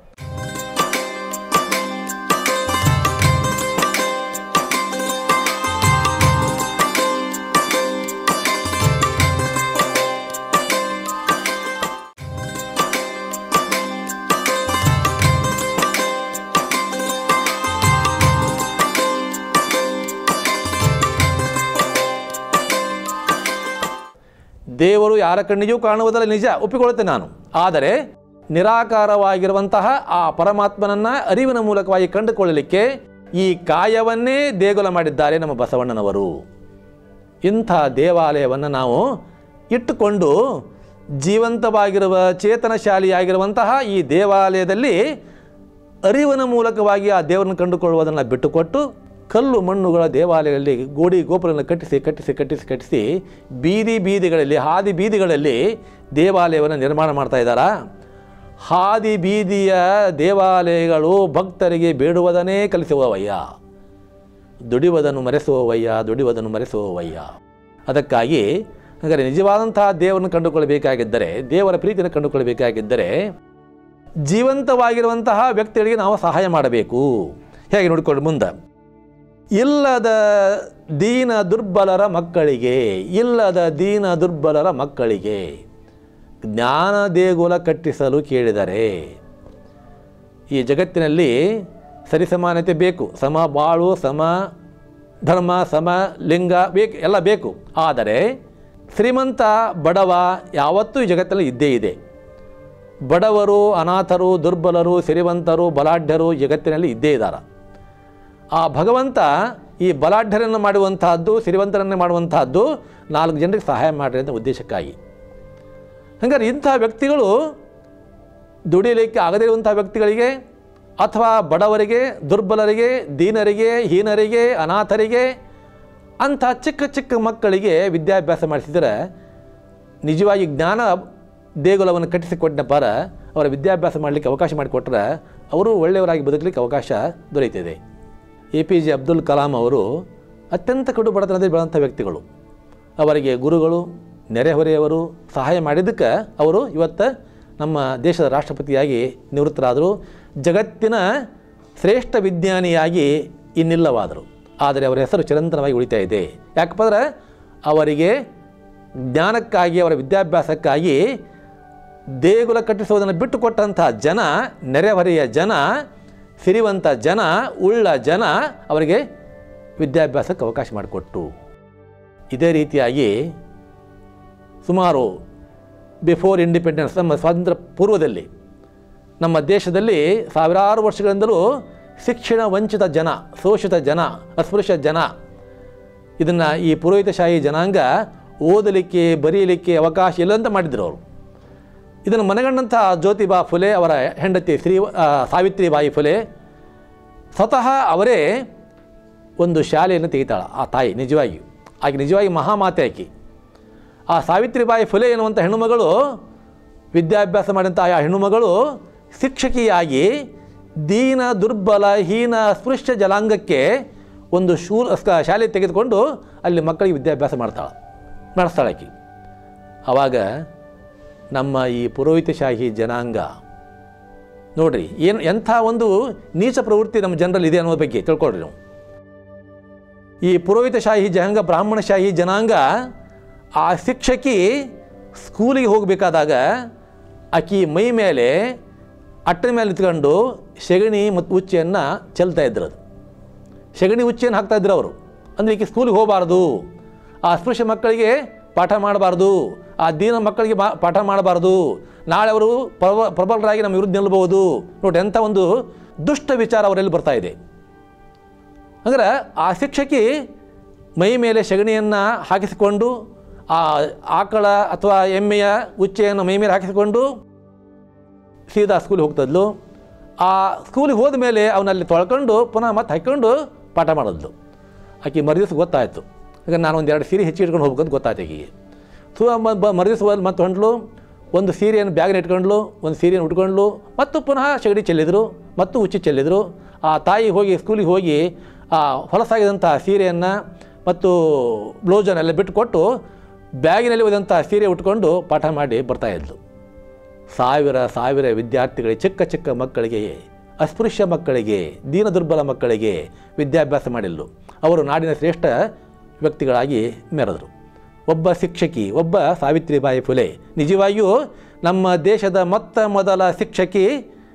ದೇವರು ಯಾರ ಕಣ್ಣಿಗೂ ಕಾಣುವುದಲ್ಲ ನಿಜ ಒಪ್ಪಿಕೊಳ್ಳುತ್ತೇನೆ ನಾನು ಆದರೆ ನಿರಾಕಾರವಾಗಿರುವಂತಹ ಆ ಪರಮಾತ್ಮನನ್ನು ಅರಿವಿನ ಮೂಲಕವಾಗಿ ಕಂಡುಕೊಳ್ಳಲಿಕ್ಕೆ ಈ ಕಾಯವನ್ನೇ ದೇಗುಲ ಮಾಡಿದ್ದಾರೆ ನಮ್ಮ ಬಸವಣ್ಣನವರು ಇಂಥ ದೇವಾಲಯವನ್ನು ನಾವು ಇಟ್ಟುಕೊಂಡು ಜೀವಂತವಾಗಿರುವ ಚೇತನಶಾಲಿಯಾಗಿರುವಂತಹ ಈ ದೇವಾಲಯದಲ್ಲಿ ಅರಿವಿನ ಮೂಲಕವಾಗಿ ಆ ದೇವರನ್ನು ಕಂಡುಕೊಳ್ಳುವುದನ್ನು ಬಿಟ್ಟುಕೊಟ್ಟು ಕಲ್ಲು ಮಣ್ಣುಗಳ ದೇವಾಲಯಗಳಲ್ಲಿ ಗೋಡಿ ಗೋಪುರಗಳನ್ನು ಕಟ್ಟಿಸಿ ಕಟ್ಟಿಸಿ ಕಟ್ಟಿಸಿ ಕಟ್ಟಿಸಿ ಬೀದಿ ಬೀದಿಗಳಲ್ಲಿ ಹಾದಿ ಬೀದಿಗಳಲ್ಲಿ ದೇವಾಲಯವನ್ನು ನಿರ್ಮಾಣ ಮಾಡ್ತಾ ಇದ್ದಾರಾ ಹಾದಿ ಬೀದಿಯ ದೇವಾಲಯಗಳು ಭಕ್ತರಿಗೆ ಬೇಡುವುದನ್ನೇ ಕಲಿಸುವವಯ್ಯ ದುಡಿಯುವುದನ್ನು ಮರೆಸುವವಯ್ಯ ದುಡಿಯುವುದನ್ನು ಮರೆಸುವವಯ್ಯ ಅದಕ್ಕಾಗಿ ಹಾಗಾದರೆ ನಿಜವಾದಂತಹ ದೇವರನ್ನು ಕಂಡುಕೊಳ್ಳಬೇಕಾಗಿದ್ದರೆ ದೇವರ ಪ್ರೀತಿಯನ್ನು ಕಂಡುಕೊಳ್ಳಬೇಕಾಗಿದ್ದರೆ ಜೀವಂತವಾಗಿರುವಂತಹ ವ್ಯಕ್ತಿಗಳಿಗೆ ನಾವು ಸಹಾಯ ಮಾಡಬೇಕು ಹೇಗೆ ನೋಡಿಕೊಂಡು ಮುಂದೆ ಇಲ್ಲದ ದೀನ ದುರ್ಬಲರ ಮಕ್ಕಳಿಗೆ ಇಲ್ಲದ ದೀನ ದುರ್ಬಲರ ಮಕ್ಕಳಿಗೆ ಜ್ಞಾನ ದೇಗುಲ ಕಟ್ಟಿಸಲು ಕೇಳಿದರೆ ಈ ಜಗತ್ತಿನಲ್ಲಿ ಸರಿಸಮಾನತೆ ಬೇಕು ಸಮ ಬಾಳು ಸಮ ಧರ್ಮ ಸಮ ಲಿಂಗ ಬೇಕು ಎಲ್ಲ ಬೇಕು ಆದರೆ ಶ್ರೀಮಂತ ಬಡವ ಯಾವತ್ತೂ ಈ ಜಗತ್ತಿನಲ್ಲಿ ಇದ್ದೇ ಇದೆ ಬಡವರು ಅನಾಥರು ದುರ್ಬಲರು ಸಿರಿವಂತರು ಬಲಾಢ್ಯರು ಜಗತ್ತಿನಲ್ಲಿ ಇದ್ದೇ ಇದ್ದಾರೆ ಆ ಭಗವಂತ ಈ ಬಲಾಢ್ಯರನ್ನು ಮಾಡುವಂತಹದ್ದು ಸಿರಿವಂತರನ್ನು ಮಾಡುವಂತಹದ್ದು ನಾಲ್ಕು ಜನರಿಗೆ ಸಹಾಯ ಮಾಡಿರಿ ಅಂತ ಉದ್ದೇಶಕ್ಕಾಗಿ ಹಾಗಾದ್ರೆ ಇಂಥ ವ್ಯಕ್ತಿಗಳು ದುಡಿಯಲಿಕ್ಕೆ ಆಗದೇ ಇರುವಂಥ ವ್ಯಕ್ತಿಗಳಿಗೆ ಅಥವಾ ಬಡವರಿಗೆ ದುರ್ಬಲರಿಗೆ ದೀನರಿಗೆ ಹೀನರಿಗೆ ಅನಾಥರಿಗೆ ಅಂಥ ಚಿಕ್ಕ ಚಿಕ್ಕ ಮಕ್ಕಳಿಗೆ ವಿದ್ಯಾಭ್ಯಾಸ ಮಾಡಿಸಿದರೆ ನಿಜವಾಗಿ ಜ್ಞಾನ ದೇಗುಲವನ್ನು ಕಟ್ಟಿಸಿಕೊಟ್ಟ ಪರ ಅವರ ವಿದ್ಯಾಭ್ಯಾಸ ಮಾಡಲಿಕ್ಕೆ ಅವಕಾಶ ಮಾಡಿಕೊಟ್ರೆ ಅವರು ಒಳ್ಳೆಯವರಾಗಿ ಬದುಕಲಿಕ್ಕೆ ಅವಕಾಶ ದೊರೆಯುತ್ತಿದೆ A P J Abdul Kalam ಅವರು ಅತ್ಯಂತ ಕಡು ಬಡತನದಲ್ಲಿ ಬೆಳೆದಂಥ ವ್ಯಕ್ತಿಗಳು ಅವರಿಗೆ ಗುರುಗಳು ನೆರೆಹೊರೆಯವರು ಸಹಾಯ ಮಾಡಿದ್ದಕ್ಕೆ ಅವರು ಇವತ್ತು ನಮ್ಮ ದೇಶದ ರಾಷ್ಟ್ರಪತಿಯಾಗಿ ನಿವೃತ್ತರಾದರು ಜಗತ್ತಿನ ಶ್ರೇಷ್ಠ ವಿಜ್ಞಾನಿಯಾಗಿ ಇನ್ನಿಲ್ಲವಾದರು ಆದರೆ ಅವರ ಹೆಸರು ಚಿರಂತನವಾಗಿ ಉಳಿತಾ ಇದೆ ಯಾಕಪ್ಪ ಅಂದ್ರೆ ಅವರಿಗೆ ಜ್ಞಾನಕ್ಕಾಗಿ ಅವರ ವಿದ್ಯಾಭ್ಯಾಸಕ್ಕಾಗಿ ದೇಗುಲ ಕಟ್ಟಿಸುವುದನ್ನು ಬಿಟ್ಟುಕೊಟ್ಟಂಥ ಜನ ನೆರೆಹೊರೆಯ ಜನ ಸಿರಿವಂತ ಜನ ಉಳ್ಳ ಜನ ಅವರಿಗೆ ವಿದ್ಯಾಭ್ಯಾಸಕ್ಕೆ ಅವಕಾಶ ಮಾಡಿಕೊಟ್ಟು ಇದೇ ರೀತಿಯಾಗಿ ಸುಮಾರು ಬಿಫೋರ್ ಇಂಡಿಪೆಂಡೆನ್ಸ್ ನಮ್ಮ ಸ್ವಾತಂತ್ರ್ಯ ಪೂರ್ವದಲ್ಲಿ ನಮ್ಮ ದೇಶದಲ್ಲಿ ಸಾವಿರಾರು ವರ್ಷಗಳಿಂದಲೂ ಶಿಕ್ಷಣ ವಂಚಿತ ಜನ ಶೋಷಿತ ಜನ ಅಸ್ಪೃಶ್ಯ ಜನ ಇದನ್ನು ಈ ಪುರೋಹಿತಶಾಹಿ ಜನಾಂಗ ಓದಲಿಕ್ಕೆ ಬರೆಯಲಿಕ್ಕೆ ಅವಕಾಶ ಇಲ್ಲ ಅಂತ ಮಾಡಿದ್ರು ಅವರು ಇದನ್ನು ಮನಗಂಡಂಥ ಜ್ಯೋತಿಬಾ ಫುಲೆ ಅವರ ಹೆಂಡತಿ ಶ್ರೀ ಆ, ಸಾವಿತ್ರಿಬಾಯಿ ಫುಲೆ ಸ್ವತಃ ಅವರೇ ಒಂದು ಶಾಲೆಯನ್ನು ತೆಗಿತಾಳೆ ಆ ತಾಯಿ ನಿಜವಾಗಿ ಆಕೆ ನಿಜವಾಗಿ ಮಹಾಮಾತೆ ಆಕೆ ಆ ಸಾವಿತ್ರಿಬಾಯಿ ಫುಲೆ ಎನ್ನುವಂಥ ಹೆಣ್ಣುಮಗಳು ವಿದ್ಯಾಭ್ಯಾಸ ಮಾಡಿದಂಥ ಆ ಹೆಣ್ಣುಮಗಳು ಶಿಕ್ಷಕಿಯಾಗಿ ದೀನ ದುರ್ಬಲ ಹೀನ ಸ್ಪೃಶ್ಯ ಜಲಾಂಗಕ್ಕೆ ಒಂದು ಶೂ ಸ್ಕ- ಶಾಲೆ ತೆಗೆದುಕೊಂಡು ಅಲ್ಲಿ ಮಕ್ಕಳಿಗೆ ವಿದ್ಯಾಭ್ಯಾಸ ಮಾಡ್ತಾಳೆ ನಡೆಸ್ತಾಳೆ ಆಕೆ ಆವಾಗ ನಮ್ಮ ಈ ಪುರೋಹಿತಶಾಹಿ ಜನಾಂಗ ನೋಡ್ರಿ ಏನು ಎಂಥ ಒಂದು ನೀಚ ಪ್ರವೃತ್ತಿ ನಮ್ಮ ಜನರಲ್ಲಿ ಇದೆ ಅನ್ನೋ ಬಗ್ಗೆ ತಿಳ್ಕೊಳ್ರಿ ನೀವು ಈ ಪುರೋಹಿತಶಾಹಿ ಜನಾಂಗ ಬ್ರಾಹ್ಮಣಶಾಹಿ ಜನಾಂಗ ಆ ಶಿಕ್ಷಕಿ ಸ್ಕೂಲಿಗೆ ಹೋಗಬೇಕಾದಾಗ ಆಕಿ ಮೈ ಮೇಲೆ ಅಟ್ಟದ ಮೇಲೆ ನಿಂತ್ಕೊಂಡು ಸೆಗಣಿ ಮತ್ತು ಉಚ್ಚೆಯನ್ನು ಚೆಲ್ತಾ ಇದ್ರು ಅದು ಸೆಗಣಿ ಉಚ್ಚೆಯನ್ನು ಹಾಕ್ತಾ ಇದ್ರು ಅವರು ಅಂದರೆ ಈಕೆ ಸ್ಕೂಲಿಗೆ ಹೋಗಬಾರ್ದು ಆ ಅಸ್ಪೃಶ್ಯ ಮಕ್ಕಳಿಗೆ ಪಾಠ ಮಾಡಬಾರ್ದು ಆ ದೀನ ಮಕ್ಕಳಿಗೆ ಮಾ ಪಾಠ ಮಾಡಬಾರ್ದು ನಾಳೆ ಅವರು ಪ್ರಬ ಪ್ರಬಲರಾಗಿ ನಮ್ಮ ವಿರುದ್ಧ ನಿಲ್ಲಬಹುದು ನೋಡಿ ಎಂಥ ಒಂದು ದುಷ್ಟ ವಿಚಾರ ಅವರಲ್ಲಿ ಬರ್ತಾ ಇದೆ ಅಂದ್ರೆ ಆ ಶಿಕ್ಷಕಿ ಮೈ ಮೇಲೆ ಸಗಣಿಯನ್ನು ಹಾಕಿಸಿಕೊಂಡು ಆ ಆಕಳ ಅಥವಾ ಎಮ್ಮೆಯ ಉಚ್ಚೆಯನ್ನು ಮೈ ಮೇಲೆ ಹಾಕಿಸಿಕೊಂಡು ಸೀದಾ ಸ್ಕೂಲಿಗೆ ಹೋಗ್ತದ್ಲು ಆ ಸ್ಕೂಲಿಗೆ ಹೋದ ಮೇಲೆ ಅವನಲ್ಲಿ ತೊಳ್ಕೊಂಡು ಪುನಃ ಮತ್ತೆ ಹಾಕ್ಕೊಂಡು ಪಾಠ ಮಾಡಿದ್ಲು ಆಕೆ ಮರುದಿವ್ಸ ಗೊತ್ತಾಯಿತು ಈಗ ನಾನು ಒಂದು ಎರಡು ಸೀರೆ ಹೆಚ್ಚು ಇಟ್ಕೊಂಡು ಹೋಗ್ಬೇಕಂತ ಗೊತ್ತಾಯ್ತು ಈಗಿಗೆ ಸೊ ಮರದಿಸುವ ಮತ್ತು ಹೊಂಟ್ಲು ಒಂದು ಸೀರೆಯನ್ನು ಬ್ಯಾಗ್ನ ಇಟ್ಕೊಂಡ್ಲು ಒಂದು ಸೀರೆಯನ್ನು ಉಟ್ಕೊಂಡ್ಲು ಮತ್ತು ಪುನಃ ಸಗಡಿ ಚೆಲ್ಲಿದ್ರು ಮತ್ತು ಉಚ್ಚಿ ಚೆಲ್ಲಿದ್ರು ಆ ತಾಯಿ ಹೋಗಿ ಸ್ಕೂಲಿಗೆ ಹೋಗಿ ಆ ಹೊಲಸಾಗಿದಂಥ ಸೀರೆಯನ್ನು ಮತ್ತು ಬ್ಲೌಸನ್ನೆಲ್ಲ ಬಿಟ್ಟುಕೊಟ್ಟು ಬ್ಯಾಗಿನಲ್ಲಿ ಹೋದಂಥ ಸೀರೆ ಉಟ್ಕೊಂಡು ಪಾಠ ಮಾಡಿ ಬರ್ತಾಯಿದ್ಲು ಸಾವಿರ ಸಾವಿರ ವಿದ್ಯಾರ್ಥಿಗಳಿಗೆ ಚಿಕ್ಕ ಚಿಕ್ಕ ಮಕ್ಕಳಿಗೆ ಅಸ್ಪೃಶ್ಯ ಮಕ್ಕಳಿಗೆ ದೀನ ದುರ್ಬಲ ಮಕ್ಕಳಿಗೆ ವಿದ್ಯಾಭ್ಯಾಸ ಮಾಡಿಲ್ಲು ಅವರು ನಾಡಿನ ಶ್ರೇಷ್ಠ ವ್ಯಕ್ತಿಗಳಾಗಿ ಮೆರೆದರು ಒಬ್ಬ ಶಿಕ್ಷಕಿ ಒಬ್ಬ ಸಾವಿತ್ರಿಬಾಯಿ ಫುಲೆ ನಿಜವಾಗಿಯೂ ನಮ್ಮ ದೇಶದ ಮೊತ್ತ ಮೊದಲ ಶಿಕ್ಷಕಿ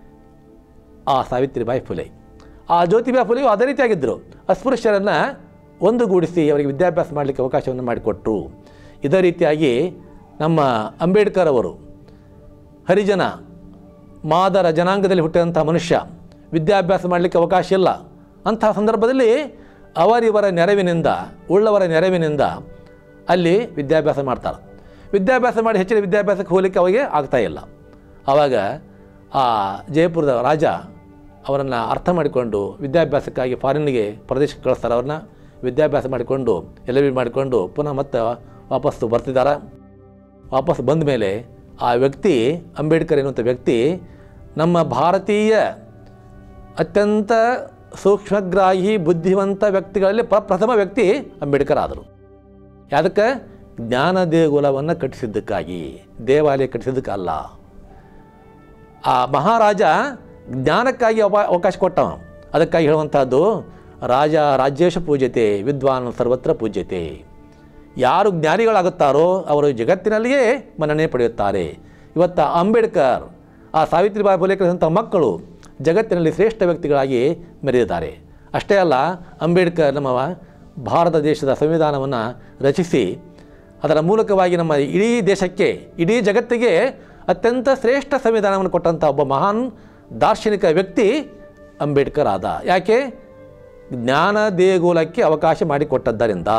ಆ ಸಾವಿತ್ರಿಬಾಯಿ ಫುಲೆ ಆ ಜ್ಯೋತಿಬಾಯಿ ಫುಲೆಯು ಅದೇ ರೀತಿಯಾಗಿದ್ದರು ಅಸ್ಪೃಶ್ಯರನ್ನು ಒಂದುಗೂಡಿಸಿ ಅವರಿಗೆ ವಿದ್ಯಾಭ್ಯಾಸ ಮಾಡಲಿಕ್ಕೆ ಅವಕಾಶವನ್ನು ಮಾಡಿಕೊಟ್ರು ಇದೇ ರೀತಿಯಾಗಿ ನಮ್ಮ ಅಂಬೇಡ್ಕರ್ ಅವರು ಹರಿಜನ ಮಾದರ ಜನಾಂಗದಲ್ಲಿ ಹುಟ್ಟಿದಂಥ ಮನುಷ್ಯ ವಿದ್ಯಾಭ್ಯಾಸ ಮಾಡಲಿಕ್ಕೆ ಅವಕಾಶ ಇಲ್ಲ ಅಂತಹ ಸಂದರ್ಭದಲ್ಲಿ ಅವರಿವರ ನೆರವಿನಿಂದ ಉಳ್ಳವರ ನೆರವಿನಿಂದ ಅಲ್ಲಿ ವಿದ್ಯಾಭ್ಯಾಸ ಮಾಡ್ತಾರೆ ವಿದ್ಯಾಭ್ಯಾಸ ಮಾಡಿ ಹೆಚ್ಚಿನ ವಿದ್ಯಾಭ್ಯಾಸಕ್ಕೆ ಹೋಗಲಿಕ್ಕೆ ಅವರಿಗೆ ಆಗ್ತಾ ಇಲ್ಲ ಆವಾಗ ಆ ಜಯಪುರದ ರಾಜ ಅವರನ್ನು ಅರ್ಥ ಮಾಡಿಕೊಂಡು ವಿದ್ಯಾಭ್ಯಾಸಕ್ಕಾಗಿ ಫಾರಿನ್ಗೆ ಪ್ರದೇಶಕ್ಕೆ ಕಳಿಸ್ತಾರೆ ಅವ್ರನ್ನ ವಿದ್ಯಾಭ್ಯಾಸ ಮಾಡಿಕೊಂಡು ಎಲ್ ಎಲ್ ಮಾಡಿಕೊಂಡು ಪುನಃ ಮತ್ತೆ ವಾಪಸ್ಸು ಬರ್ತಿದ್ದಾರೆ ವಾಪಸ್ ಬಂದ ಮೇಲೆ ಆ ವ್ಯಕ್ತಿ ಅಂಬೇಡ್ಕರ್ ಎನ್ನುವಂಥ ವ್ಯಕ್ತಿ ನಮ್ಮ ಭಾರತೀಯ ಅತ್ಯಂತ ಸೂಕ್ಷ್ಮಗ್ರಾಹಿ ಬುದ್ಧಿವಂತ ವ್ಯಕ್ತಿಗಳಲ್ಲಿ ಪ್ರ ಪ್ರಥಮ ವ್ಯಕ್ತಿ ಅಂಬೇಡ್ಕರ್ ಆದರು ಯಾವುದಕ್ಕೆ ಜ್ಞಾನ ದೇಗುಲವನ್ನು ಕಟ್ಟಿಸಿದ್ದಕ್ಕಾಗಿ ದೇವಾಲಯ ಕಟ್ಟಿಸಿದ್ದಕ್ಕಲ್ಲ ಆ ಮಹಾರಾಜ ಜ್ಞಾನಕ್ಕಾಗಿ ಅವ ಅವಕಾಶ ಕೊಟ್ಟವ ಅದಕ್ಕಾಗಿ ಹೇಳುವಂಥದ್ದು ರಾಜ ರಾಜ್ಯೇಶ ಪೂಜ್ಯತೆ ವಿದ್ವಾನ್ ಸರ್ವತ್ರ ಪೂಜ್ಯತೆ ಯಾರು ಜ್ಞಾನಿಗಳಾಗುತ್ತಾರೋ ಅವರು ಜಗತ್ತಿನಲ್ಲಿಯೇ ಮನ್ನಣೆ ಪಡೆಯುತ್ತಾರೆ ಇವತ್ತು ಅಂಬೇಡ್ಕರ್ ಆ ಸಾವಿತ್ರಿಬಾಯಿ ಫುಲೆ ಕಲಿಸಿದಂಥ ಮಕ್ಕಳು ಜಗತ್ತಿನಲ್ಲಿ ಶ್ರೇಷ್ಠ ವ್ಯಕ್ತಿಗಳಾಗಿ ಮೆರೆದಿದ್ದಾರೆ ಅಷ್ಟೇ ಅಲ್ಲ ಅಂಬೇಡ್ಕರ್ ನಮ್ಮ ಭಾರತ ದೇಶದ ಸಂವಿಧಾನವನ್ನು ರಚಿಸಿ ಅದರ ಮೂಲಕವಾಗಿ ನಮ್ಮ ಇಡೀ ದೇಶಕ್ಕೆ ಇಡೀ ಜಗತ್ತಿಗೆ ಅತ್ಯಂತ ಶ್ರೇಷ್ಠ ಸಂವಿಧಾನವನ್ನು ಕೊಟ್ಟಂಥ ಒಬ್ಬ ಮಹಾನ್ ದಾರ್ಶನಿಕ ವ್ಯಕ್ತಿ ಅಂಬೇಡ್ಕರ್ ಆದ ಯಾಕೆ ಜ್ಞಾನ ದೇಗುಲಕ್ಕೆ ಅವಕಾಶ ಮಾಡಿಕೊಟ್ಟದ್ದರಿಂದ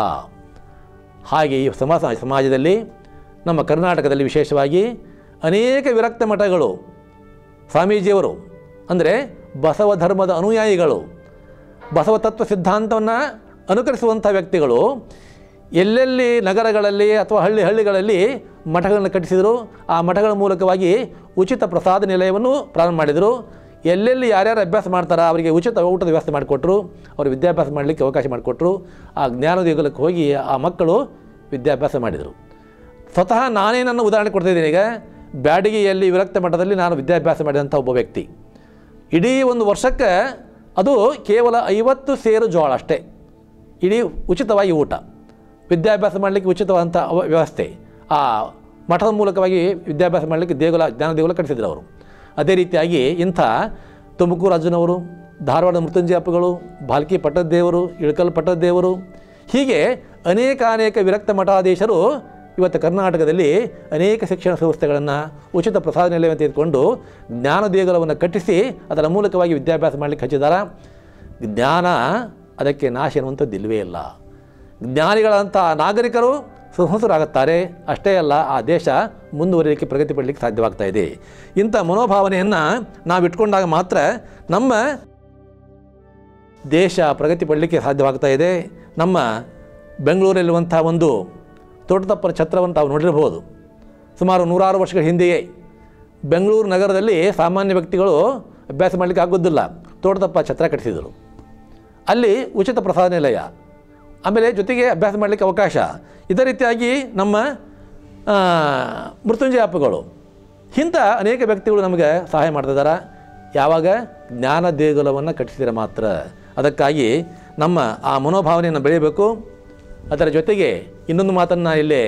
ಹಾಗೆ ಈ ಸಮಾಜ ಸಮಾಜದಲ್ಲಿ ನಮ್ಮ ಕರ್ನಾಟಕದಲ್ಲಿ ವಿಶೇಷವಾಗಿ ಅನೇಕ ವಿರಕ್ತ ಮಠಗಳು ಸ್ವಾಮೀಜಿಯವರು ಅಂದರೆ ಬಸವ ಧರ್ಮದ ಅನುಯಾಯಿಗಳು ಬಸವ ತತ್ವ ಸಿದ್ಧಾಂತವನ್ನು ಅನುಕರಿಸುವಂಥ ವ್ಯಕ್ತಿಗಳು ಎಲ್ಲೆಲ್ಲಿ ನಗರಗಳಲ್ಲಿ ಅಥವಾ ಹಳ್ಳಿ ಹಳ್ಳಿಗಳಲ್ಲಿ ಮಠಗಳನ್ನು ಕಟ್ಟಿಸಿದರು ಆ ಮಠಗಳ ಮೂಲಕವಾಗಿ ಉಚಿತ ಪ್ರಸಾದ ನಿಲಯವನ್ನು ಪ್ರಾರಂಭ ಮಾಡಿದರು ಎಲ್ಲೆಲ್ಲಿ ಯಾರ್ಯಾರು ಅಭ್ಯಾಸ ಮಾಡ್ತಾರೋ ಅವರಿಗೆ ಉಚಿತ ಊಟದ ವ್ಯವಸ್ಥೆ ಮಾಡಿಕೊಟ್ರು ಅವರು ವಿದ್ಯಾಭ್ಯಾಸ ಮಾಡಲಿಕ್ಕೆ ಅವಕಾಶ ಮಾಡಿಕೊಟ್ರು ಆ ಜ್ಞಾನ ದೇಗುಲಕ್ಕೆ ಹೋಗಿ ಆ ಮಕ್ಕಳು ವಿದ್ಯಾಭ್ಯಾಸ ಮಾಡಿದರು ಸ್ವತಃ ನಾನೇ ನನ್ನ ಉದಾಹರಣೆ ಕೊಡ್ತಾಯಿದ್ದೀನಿ ಈಗ ಬ್ಯಾಡಗಿಯಲ್ಲಿ ವಿರಕ್ತ ಮಠದಲ್ಲಿ ನಾನು ವಿದ್ಯಾಭ್ಯಾಸ ಮಾಡಿದಂಥ ಒಬ್ಬ ವ್ಯಕ್ತಿ ಇಡೀ ಒಂದು ವರ್ಷಕ್ಕೆ ಅದು ಕೇವಲ ಐವತ್ತು ಸೇರು ಜೋಳ ಅಷ್ಟೇ ಇಡೀ ಉಚಿತವಾಗಿ ಊಟ ವಿದ್ಯಾಭ್ಯಾಸ ಮಾಡಲಿಕ್ಕೆ ಉಚಿತವಾದಂಥ ಅವ ವ್ಯವಸ್ಥೆ ಆ ಮಠದ ಮೂಲಕವಾಗಿ ವಿದ್ಯಾಭ್ಯಾಸ ಮಾಡಲಿಕ್ಕೆ ದೇಗುಲ ಜ್ಞಾನ ದೇಗುಲ ಕಟ್ಟಿಸಿದ್ರು ಅವರು ಅದೇ ರೀತಿಯಾಗಿ ಇಂಥ ತುಮಕೂರು ಅಜ್ಜನವರು ಧಾರವಾಡ ಮೃತ್ಯುಂಜಯಪ್ಪಗಳು ಭಾಲ್ಕಿ ಪಟ್ಟದೇವರು ಇಳಕಲ್ ಪಟ್ಟದೇವರು ಹೀಗೆ ಅನೇಕ ಅನೇಕ ವಿರಕ್ತ ಮಠಾಧೀಶರು ಇವತ್ತು ಕರ್ನಾಟಕದಲ್ಲಿ ಅನೇಕ ಶಿಕ್ಷಣ ಸಂಸ್ಥೆಗಳನ್ನು ಉಚಿತ ಪ್ರಸಾದ ನಿಲಯವನ್ನು ತೆಗೆದುಕೊಂಡು ಜ್ಞಾನ ದೇಗುಲವನ್ನು ಕಟ್ಟಿಸಿ ಅದರ ಮೂಲಕವಾಗಿ ವಿದ್ಯಾಭ್ಯಾಸ ಮಾಡಲಿಕ್ಕೆ ಹಚ್ಚಿದ್ದಾರೆ ಜ್ಞಾನ ಅದಕ್ಕೆ ನಾಶ ಎನ್ನುವಂಥದ್ದು ಇಲ್ಲವೇ ಇಲ್ಲ ಜ್ಞಾನಿಗಳಂಥ ನಾಗರಿಕರು ಸುಹಸರಾಗುತ್ತಾರೆ ಅಷ್ಟೇ ಅಲ್ಲ ಆ ದೇಶ ಮುಂದುವರಿಯಲಿಕ್ಕೆ ಪ್ರಗತಿ ಪಡಲಿಕ್ಕೆ ಸಾಧ್ಯವಾಗ್ತಾ ಇದೆ ಇಂಥ ಮನೋಭಾವನೆಯನ್ನು ನಾವು ಇಟ್ಕೊಂಡಾಗ ಮಾತ್ರ ನಮ್ಮ ದೇಶ ಪ್ರಗತಿ ಪಡಲಿಕ್ಕೆ ಸಾಧ್ಯವಾಗ್ತಾ ಇದೆ ನಮ್ಮ ಬೆಂಗಳೂರಲ್ಲಿರುವಂಥ ಒಂದು ತೋಟದಪ್ಪರ ಛತ್ರವನ್ನು ತಾವು ನೋಡಿರಬಹುದು ಸುಮಾರು ನೂರಾರು ವರ್ಷಗಳ ಹಿಂದೆಯೇ ಬೆಂಗಳೂರು ನಗರದಲ್ಲಿ ಸಾಮಾನ್ಯ ವ್ಯಕ್ತಿಗಳು ಅಭ್ಯಾಸ ಮಾಡಲಿಕ್ಕೆ ಆಗೋದಿಲ್ಲ ತೋಟದಪ್ಪ ಛತ್ರ ಕಟ್ಟಿಸಿದರು ಅಲ್ಲಿ ಉಚಿತ ಪ್ರಸಾದ ನಿಲಯ ಆಮೇಲೆ ಜೊತೆಗೆ ಅಭ್ಯಾಸ ಮಾಡಲಿಕ್ಕೆ ಅವಕಾಶ ಇದೇ ರೀತಿಯಾಗಿ ನಮ್ಮ ಆ, ಮೃತ್ಯುಂಜಯ ಅಪ್ಪಗಳು ಇಂಥ ಅನೇಕ ವ್ಯಕ್ತಿಗಳು ನಮಗೆ ಸಹಾಯ ಮಾಡ್ತಿದ್ದಾರೆ ಯಾವಾಗ ಜ್ಞಾನ ದೇಗುಲವನ್ನು ಕಟ್ಟಿಸಿದರೆ ಮಾತ್ರ ಅದಕ್ಕಾಗಿ ನಮ್ಮ ಆ ಮನೋಭಾವನೆಯನ್ನು ಬೆಳೆಯಬೇಕು ಅದರ ಜೊತೆಗೆ ಇನ್ನೊಂದು ಮಾತನ್ನು ಇಲ್ಲಿ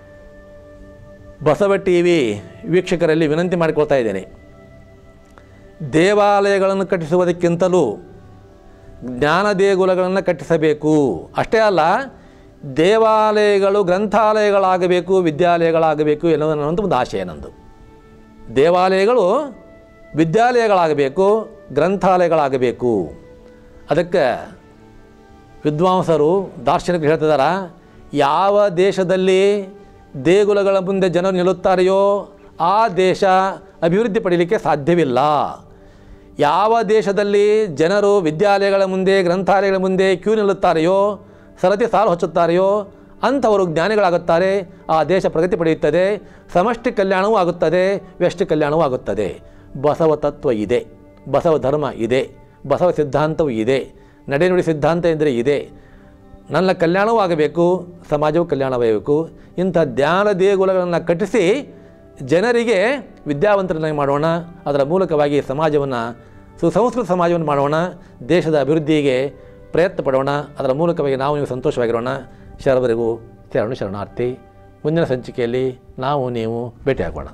ಬಸವ ಟಿ ವಿ ವೀಕ್ಷಕರಲ್ಲಿ ವಿನಂತಿ ಮಾಡಿಕೊಳ್ತಾ ಇದ್ದೇನೆ ದೇವಾಲಯಗಳನ್ನು ಕಟ್ಟಿಸುವುದಕ್ಕಿಂತಲೂ ಜ್ಞಾನ ದೇಗುಲಗಳನ್ನು ಕಟ್ಟಿಸಬೇಕು ಅಷ್ಟೇ ಅಲ್ಲ ದೇವಾಲಯಗಳು ಗ್ರಂಥಾಲಯಗಳಾಗಬೇಕು ವಿದ್ಯಾಲಯಗಳಾಗಬೇಕು ಎನ್ನುವುದು ನನ್ನದು ಒಂದು ಆಶಯ ನಂದು ದೇವಾಲಯಗಳು ವಿದ್ಯಾಲಯಗಳಾಗಬೇಕು ಗ್ರಂಥಾಲಯಗಳಾಗಬೇಕು ಅದಕ್ಕೆ ವಿದ್ವಾಂಸರು ದಾರ್ಶನಿಕರು ಹೇಳ್ತಿದ್ದಾರೆ ಯಾವ ದೇಶದಲ್ಲಿ ದೇಗುಲಗಳ ಮುಂದೆ ಜನರು ನಿಲ್ಲುತ್ತಾರೆಯೋ ಆ ದೇಶ ಅಭಿವೃದ್ಧಿ ಪಡೀಲಿಕ್ಕೆ ಸಾಧ್ಯವಿಲ್ಲ ಯಾವ ದೇಶದಲ್ಲಿ ಜನರು ವಿದ್ಯಾಲಯಗಳ ಮುಂದೆ ಗ್ರಂಥಾಲಯಗಳ ಮುಂದೆ ಕ್ಯೂ ನಿಲ್ಲುತ್ತಾರೆಯೋ ಸರತಿ ಸಾಲು ಹಚ್ಚುತ್ತಾರೆಯೋ ಅಂಥವರು ಜ್ಞಾನಿಗಳಾಗುತ್ತಾರೆ ಆ ದೇಶ ಪ್ರಗತಿ ಪಡೆಯುತ್ತದೆ ಸಮಷ್ಟಿ ಕಲ್ಯಾಣವೂ ಆಗುತ್ತದೆ ವ್ಯಷ್ಟಿ ಕಲ್ಯಾಣವೂ ಆಗುತ್ತದೆ ಬಸವ ತತ್ವ ಇದೆ ಬಸವ ಧರ್ಮ ಇದೆ ಬಸವ ಸಿದ್ಧಾಂತವೂ ಇದೆ ನಡೆನುಡಿ ಸಿದ್ಧಾಂತ ಎಂದರೆ ಇದೆ ನನ್ನ ಕಲ್ಯಾಣವೂ ಆಗಬೇಕು ಸಮಾಜವೂ ಕಲ್ಯಾಣವಾಗಬೇಕು ಇಂಥ ಧ್ಯಾನ ದೇಗುಲಗಳನ್ನು ಕಟ್ಟಿಸಿ ಜನರಿಗೆ ವಿದ್ಯಾವಂತರನ್ನಾಗಿ ಮಾಡೋಣ ಅದರ ಮೂಲಕವಾಗಿ ಸಮಾಜವನ್ನು ಸುಸಂಸ್ಕೃತ ಸಮಾಜವನ್ನು ಮಾಡೋಣ ದೇಶದ ಅಭಿವೃದ್ಧಿಗೆ ಪ್ರಯತ್ನ ಪಡೋಣ ಅದರ ಮೂಲಕವಾಗಿ ನಾವು ನೀವು ಸಂತೋಷವಾಗಿರೋಣ ಶರವರಿಗೂ ಶರಣು ಶರಣಾರ್ಥಿ ಮುಂದಿನ ಸಂಚಿಕೆಯಲ್ಲಿ ನಾವು ನೀವು ಭೇಟಿಯಾಗೋಣ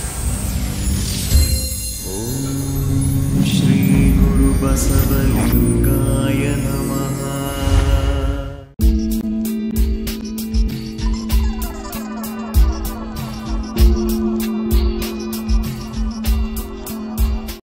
श्रीगुरुबसवलिङ्ग